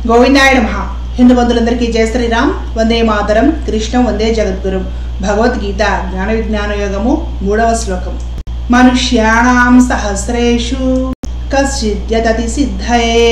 గోవిందాయ నమ హిందూ బంధువులందరికీ జయ శ్రీరామ్ వందే మాతరం కృష్ణం వందే జగద్గురు భగవద్గీత జ్ఞాన విజ్ఞాన యోగము మూడవ శ్లోకం మనుష్యాణం సహస్రేషు కశ్చిద్యతతి సిద్ధయే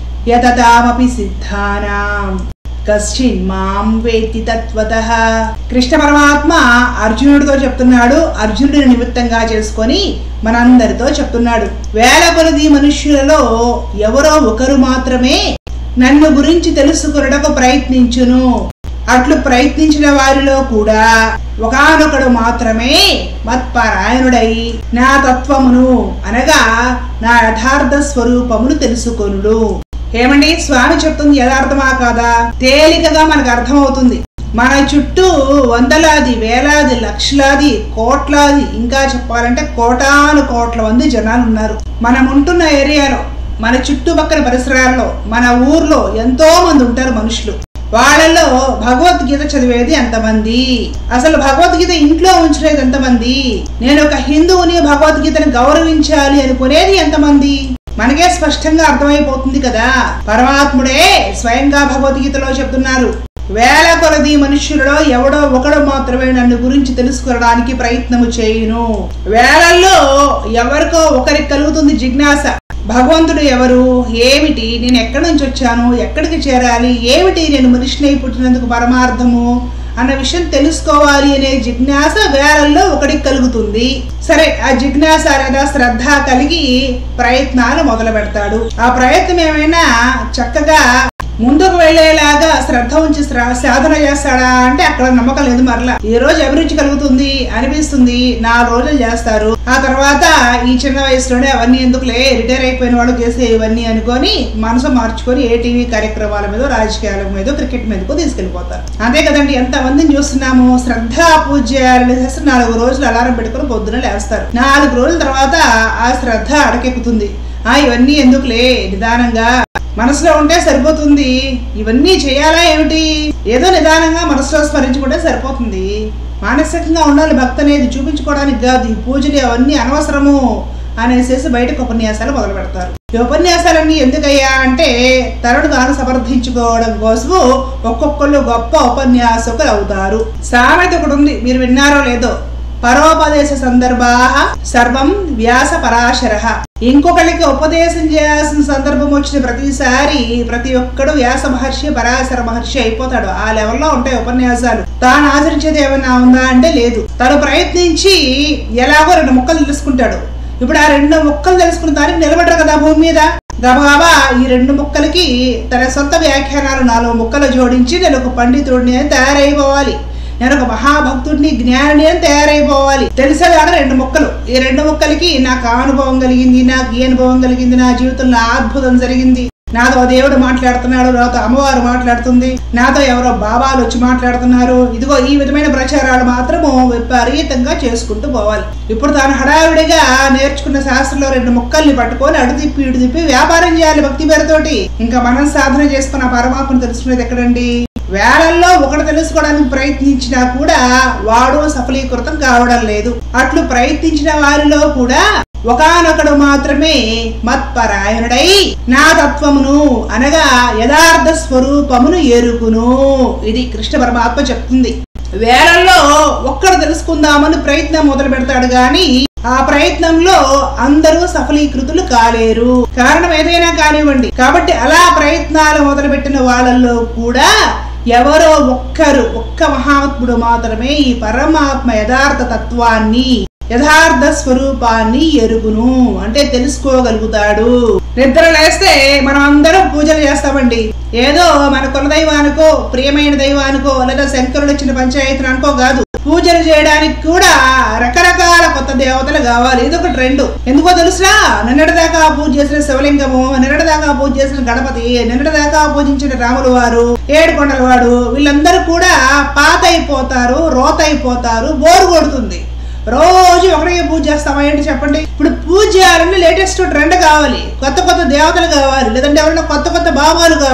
యతతామపి సిద్ధానాం కశ్చిన్ మాం వేత్తి తత్వతః కృష్ణ పరమాత్మ అర్జునుడితో చెప్తున్నాడు అర్జునుడిని నిమిత్తంగా చేసుకొని మనందరితో చెప్తున్నాడు వేల కొలది మనుష్యులలో ఎవరో ఒకరు మాత్రమే నన్ను గురించి తెలుసుకున్నటకు ప్రయత్నించును అట్లు ప్రయత్నించిన వారిలో కూడా ఒకనొకడు మాత్రమే మత్పరాయణుడై నా తత్వమును అనగా నా యథార్థ స్వరూపమును తెలుసుకొనుడు ఏమండి స్వామి చెప్తుంది యథార్థమా కాదా తేలికగా మనకు అర్థమవుతుంది మన చుట్టూ వందలాది వేలాది లక్షలాది కోట్లాది ఇంకా చెప్పాలంటే కోటాను కోట్ల మంది జనాలు ఉన్నారు మనం ఉంటున్న ఏరియాలో మన చుట్టుపక్కల పరిసరాల్లో మన ఊర్లో ఎంతో మంది ఉంటారు మనుషులు వాళ్ళలో భగవద్గీత చదివేది ఎంతమంది అసలు భగవద్గీత ఇంట్లో ఉంచలేదు ఎంతమంది నేను ఒక హిందువుని భగవద్గీతను గౌరవించాలి అనుకునేది ఎంతమంది మనకే స్పష్టంగా అర్థమైపోతుంది కదా పరమాత్ముడే స్వయంగా భగవద్గీతలో చెప్తున్నారు వేల కొలది మనుష్యులలో ఎవడో ఒకడు మాత్రమే నన్ను గురించి తెలుసుకోవడానికి ప్రయత్నము చేయును వేలల్లో ఎవరికో ఒకరికి కలుగుతుంది జిజ్ఞాస భగవంతుడు ఎవరు ఏమిటి నేను ఎక్కడి నుంచి వచ్చాను ఎక్కడికి చేరాలి ఏమిటి నేను మనిషిని పుట్టినందుకు పరమార్థము అన్న విషయం తెలుసుకోవాలి అనే జిజ్ఞాస వేలల్లో ఒకటికి కలుగుతుంది సరే ఆ జిజ్ఞాస లేదా శ్రద్ధ కలిగి ప్రయత్నాలు మొదలు పెడతాడు ఆ ప్రయత్నం ఏమైనా చక్కగా ముందుకు వెళ్లేలాగా శ్రద్ధ ఉంచి శ్ర- సాధన చేస్తాడా అంటే అక్కడ నమ్మకం లేదు మరలా ఈ రోజు అభిరుచి కలుగుతుంది అనిపిస్తుంది నాలుగు రోజులు చేస్తారు ఆ తర్వాత ఈ చిన్న వయసులోనే అవన్నీ ఎందుకులే రిటైర్ అయిపోయిన వాళ్ళు చేసే ఇవన్నీ అనుకొని మనసు మార్చుకొని ఏ టీవీ కార్యక్రమాల మీద రాజకీయాల మీద క్రికెట్ మీదకు తీసుకెళ్లిపోతారు అంతే కదండి ఎంత మందిని చూస్తున్నాము శ్రద్ధ పూజ చేయాలని చేస్తే నాలుగు రోజులు అలారం పెట్టుకుని పొద్దున లేస్తారు నాలుగు రోజుల తర్వాత ఆ శ్రద్ధ అడకెక్కుతుంది ఆ ఇవన్నీ ఎందుకులే నిదానంగా మనసులో ఉంటే సరిపోతుంది ఇవన్నీ చేయాలా ఏమిటి ఏదో నిదానంగా మనసులో స్మరించుకుంటే సరిపోతుంది మానసికంగా ఉండాలి భక్తి అనేది చూపించుకోవడానికి కాదు ఈ పూజలు అవన్నీ అనవసరము అనేసేసి బయటకు ఉపన్యాసాలు మొదలు పెడతారు ఈ ఉపన్యాసాలన్నీ ఎందుకయ్యా అంటే తరుడు తాను సమర్థించుకోవడం కోసము ఒక్కొక్కళ్ళు గొప్ప ఉపన్యాసకులు అవుతారు సామెత ఒకటి ఉంది మీరు విన్నారో లేదో పరోపదేశ సందర్భా సర్వం వ్యాస పరాశర ఇంకొకరికి ఉపదేశం చేయాల్సిన సందర్భం వచ్చిన ప్రతిసారి ప్రతి ఒక్కడు వ్యాస మహర్షి పరాశర మహర్షి అయిపోతాడు ఆ లెవెల్లో ఉంటాయి ఉపన్యాసాలు తాను ఆచరించేది ఏమైనా ఉందా అంటే లేదు తను ప్రయత్నించి ఎలాగో రెండు ముక్కలు తెలుసుకుంటాడు ఇప్పుడు ఆ రెండు ముక్కలు తెలుసుకున్న దానికి నిలబడరు కదా భూమి మీద గబగబా ఈ రెండు ముక్కలకి తన సొంత వ్యాఖ్యానాలు నాలుగు ముక్కలు జోడించి నేను ఒక పండితుడిని అని తయారైపోవాలి నేను ఒక మహాభక్తుడిని జ్ఞానిని అని తయారైపోవాలి తెలిసేదాడ రెండు ముక్కలు ఈ రెండు ముక్కలకి నాకు ఆ అనుభవం కలిగింది నాకు ఈ అనుభవం కలిగింది నా జీవితంలో ఆ అద్భుతం జరిగింది నాతో దేవుడు మాట్లాడుతున్నాడు నాతో అమ్మవారు మాట్లాడుతుంది నాతో ఎవరో బాబాలు వచ్చి మాట్లాడుతున్నారు ఇదిగో ఈ విధమైన ప్రచారాలు మాత్రము విపరీతంగా చేసుకుంటూ పోవాలి ఇప్పుడు తాను హడావిడిగా నేర్చుకున్న శాస్త్రంలో రెండు ముక్కల్ని పట్టుకొని అడు తిప్పి ఇటు తిప్పి వ్యాపారం చేయాలి భక్తి పేరుతోటి ఇంకా మనం సాధన చేసుకున్న పరమాత్మను తెలుసుకునేది ఎక్కడండి వేలల్లో ఒకటి తెలుసుకోవడానికి ప్రయత్నించినా కూడా వాడు సఫలీకృతం కావడం లేదు అట్లు ప్రయత్నించిన వారిలో కూడా ఒకనొకడు మాత్రమే మత్పరాయణుడై నా తత్వమును అనగా యథార్థ స్వరూపమును ఎరుకును ఇది కృష్ణ పరమాత్మ చెప్తుంది వేలల్లో ఒక్కడు తెలుసుకుందామని ప్రయత్నం మొదలు పెడతాడు గాని ఆ ప్రయత్నంలో అందరూ సఫలీకృతులు కాలేరు కారణం ఏదైనా కానివ్వండి కాబట్టి అలా ప్రయత్నాలు మొదలుపెట్టిన వాళ్ళల్లో కూడా ఎవరో ఒక్కరు ఒక్క మహాత్ముడు మాత్రమే ఈ పరమాత్మ యథార్థ తత్వాన్ని యథార్థ స్వరూపాన్ని ఎరుగును అంటే తెలుసుకోగలుగుతాడు నిద్ర లేస్తే మనం అందరం పూజలు చేస్తామండి ఏదో మన కుల దైవానికో ప్రియమైన దైవానికో లేదా శంకరుడు ఇచ్చిన పంచాయతీని అనుకో కాదు పూజలు చేయడానికి కూడా రకరకాల కొత్త దేవతలు కావాలి ఇది ఒక ట్రెండ్ ఎందుకో తెలుసురా నిన్నటిదాకా పూజ చేసిన శివలింగము నిన్నటిదాకా పూజ చేసిన గణపతి నిన్నటిదాకా పూజించిన రాములు వారు ఏడు కొండల వాడు వీళ్ళందరూ కూడా పాత అయిపోతారు రోత అయిపోతారు బోరు కొడుతుంది రోజు ఒకటే పూజ చేస్తామా ఏంటి చెప్పండి ఇప్పుడు పూజ చేయాలంటే లేటెస్ట్ ట్రెండ్ కావాలి కొత్త కొత్త దేవతలు కావాలి లేదంటే ఎవరైనా కొత్త కొత్త భావాలు కావాలి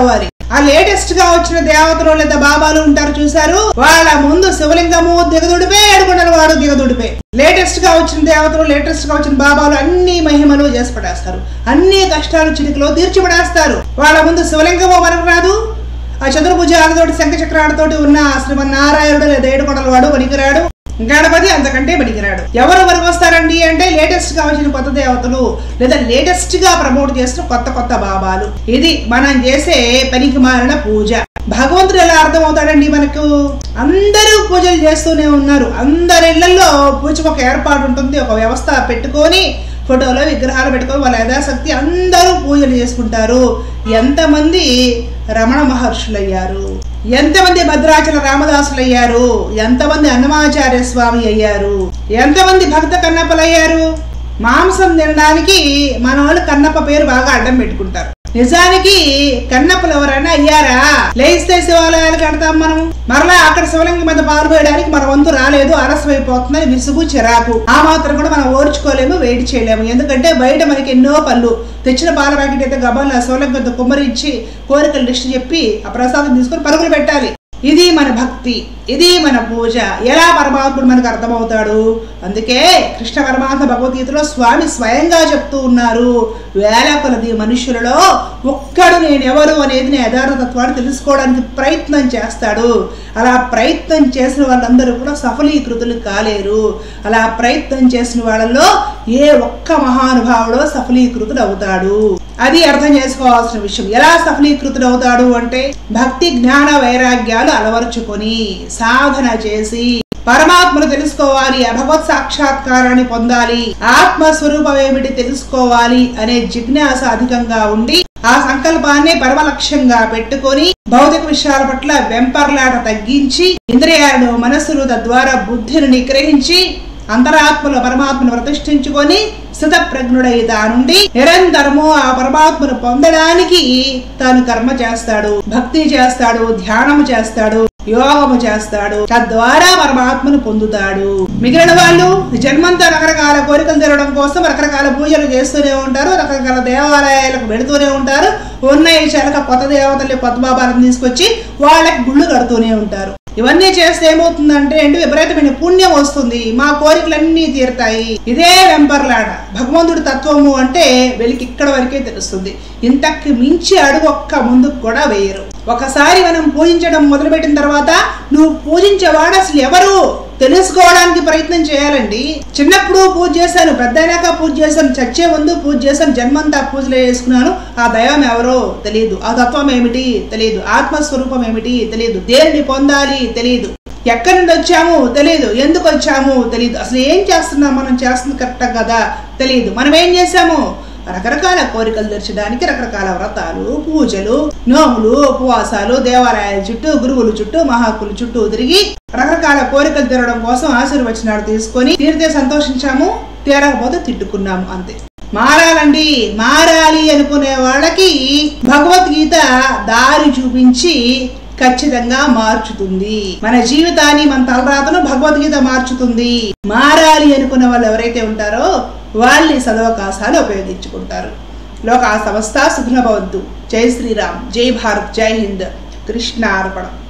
ఆ లేటెస్ట్ గా వచ్చిన దేవతలు లేదా బాబాలు ఉంటారు చూసారు వాళ్ళ ముందు శివలింగము దిగదుడిపే ఏడుకొండల వాడు దిగదుడిపే లేటెస్ట్ గా వచ్చిన దేవతలు లేటెస్ట్ గా వచ్చిన బాబాలు అన్ని మహిమలు చేసి పడేస్తారు అన్ని కష్టాలు చిటికలో తీర్చిపడేస్తారు వాళ్ళ ముందు శివలింగము మనకు రాదు ఆ చతుర్భుజాలతోటి శంఖ చక్రాలతోటి ఉన్న శ్రీమన్నారాయణుడు లేదా ఏడుకొండల వాడు పనికిరాడు గణపతి అంతకంటే పనికిరాడు ఎవరు వరకు వస్తారండి అంటే లేటెస్ట్ గా వచ్చిన కొత్త దేవతలు లేదా లేటెస్ట్ గా ప్రమోట్ చేసిన కొత్త కొత్త బాబాలు ఇది మనం చేసే పనికి మారిన పూజ భగవంతుడు ఎలా అర్థమవుతాడండి మనకు అందరూ పూజలు చేస్తూనే ఉన్నారు అందరి ఇళ్లలో పూజకు ఒక ఏర్పాటు ఉంటుంది ఒక వ్యవస్థ పెట్టుకొని ఫోటోలో విగ్రహాలు పెట్టుకొని వాళ్ళ యథాశక్తి అందరూ పూజలు చేసుకుంటారు ఎంతమంది రమణ మహర్షులు అయ్యారు ఎంతమంది భద్రాచల రామదాసులు అయ్యారు ఎంతమంది అన్నమాచార్య స్వామి అయ్యారు ఎంతమంది భక్త కన్నప్పలు అయ్యారు మాంసం తినడానికి మన వాళ్ళు కన్నప్ప పేరు బాగా అడ్డం పెట్టుకుంటారు నిజానికి కన్నప్పలు ఎవరైనా అయ్యారా లేస్తే శివాలయాలు కడతాం మనం మరలా అక్కడ శివలింగం మీద పాలు వేయడానికి మన వంతు రాలేదు ఆలస్యం అయిపోతుందని విసుగు చిరాకు ఆ మాత్రం కూడా మనం ఓర్చుకోలేము వెయిట్ చేయలేము ఎందుకంటే బయట మనకి ఎన్నో పనులు తెచ్చిన పాల ప్యాకెట్ అయితే గబాల శివలింగంతో కుమ్మరించి కోరికలు లిస్ట్ చెప్పి ఆ ప్రసాదం తీసుకొని పరుగులు పెట్టాలి ఇది మన భక్తి ఇది మన పూజ ఎలా పరమాత్ముడు మనకు అర్థమవుతాడు అందుకే కృష్ణ పరమాత్మ భగవద్గీతలో స్వామి స్వయంగా చెప్తూ ఉన్నారు వేల కొలది మనుషులలో ఒక్కడు నేనెవరు అనేది నేను యథార్థతత్వాన్ని తెలుసుకోవడానికి ప్రయత్నం చేస్తాడు అలా ప్రయత్నం చేసిన వాళ్ళందరూ కూడా సఫలీకృతులు కాలేరు అలా ప్రయత్నం చేసిన వాళ్ళలో ఏ ఒక్క మహానుభావుడో సఫలీకృతుడు అవుతాడు అది అర్థం చేసుకోవాల్సిన విషయం ఎలా సఫలీకృతుడు అవుతాడు అంటే భక్తి జ్ఞాన వైరాగ్యాలు అలవరుచుకొని సాధన చేసి పరమాత్మను తెలుసుకోవాలి ఆ భగవత్ సాక్షాత్కారాన్ని పొందాలి ఆత్మస్వరూపం ఏమిటి తెలుసుకోవాలి అనే జిజ్ఞాస అధికంగా ఉండి ఆ సంకల్పాన్ని పరమ లక్ష్యంగా పెట్టుకొని భౌతిక విషయాల పట్ల వెంపర్లాట తగ్గించి ఇంద్రియాలను మనస్సును తద్వారా బుద్ధిని నిగ్రహించి అంతరాత్మలో పరమాత్మను ప్రతిష్ఠించుకొని స్థితప్రజ్ఞుడై తానుండి నిరంతరము ఆ పరమాత్మను పొందడానికి తాను కర్మ చేస్తాడు భక్తి చేస్తాడు ధ్యానము చేస్తాడు యోగము చేస్తాడు తద్వారా పరమాత్మను పొందుతాడు మిగిలిన వాళ్ళు జన్మంతా రకరకాల కోరికలు తెరవడం కోసం రకరకాల పూజలు చేస్తూనే ఉంటారు రకరకాల దేవాలయాలకు వెళుతూనే ఉంటారు ఉన్నాయి చాలక కొత్త దేవతల్ని కొత్త బాబాలను తీసుకొచ్చి వాళ్ళకి గుళ్ళు కడుతూనే ఉంటారు ఇవన్నీ చేస్తే ఏమవుతుందంటే అండి విపరీతమైన పుణ్యం వస్తుంది మా కోరికలన్నీ తీరుతాయి ఇదే వెంపర్లాట భగవంతుడి తత్వము అంటే వెలికి ఇక్కడ వరకే తెలుస్తుంది ఇంతకు మించి అడుగు ఒక్క ముందుకు కూడా వేయరు ఒకసారి మనం పూజించడం మొదలుపెట్టిన తర్వాత నువ్వు పూజించేవాడు అసలు ఎవరు తెలుసుకోవడానికి ప్రయత్నం చేయాలండి చిన్నప్పుడు పూజ చేశాను పెద్దయినాక పూజ చేశాను చచ్చే ముందు పూజ చేశాను జన్మంతా పూజలు చేసుకున్నాను ఆ దైవం ఎవరో తెలియదు ఆ తత్వం ఏమిటి తెలియదు ఆత్మస్వరూపం ఏమిటి తెలియదు దేనిని పొందాలి తెలియదు ఎక్కడి నుండి వచ్చాము తెలియదు ఎందుకు వచ్చాము తెలియదు అసలు ఏం చేస్తున్నాం మనం చేస్తుంది కరెక్ట్ కదా తెలియదు మనం ఏం చేసాము రకరకాల కోరికలు తీర్చడానికి రకరకాల వ్రతాలు పూజలు నోములు ఉపవాసాలు దేవాలయాల చుట్టూ గురువుల చుట్టూ మహాకుల చుట్టూ తిరిగి రకరకాల కోరికలు తీరడం కోసం ఆశీర్వచనాలు తీసుకొని తీరితే సంతోషించాము తీరకపోతే తిట్టుకున్నాము అంతే మారాలండి మారాలి అనుకునే వాళ్ళకి భగవద్గీత దారి చూపించి ఖచ్చితంగా మార్చుతుంది మన జీవితాన్ని మన తలరాతను భగవద్గీత మార్చుతుంది మారాలి అనుకున్న వాళ్ళు ఎవరైతే ఉంటారో వాళ్ళని సదవకాశాలు ఉపయోగించుకుంటారు లోక సంస్థ సుఖనభవద్దు జై శ్రీరామ్ జై భారత్ జై హింద్ కృష్ణ అర్పణం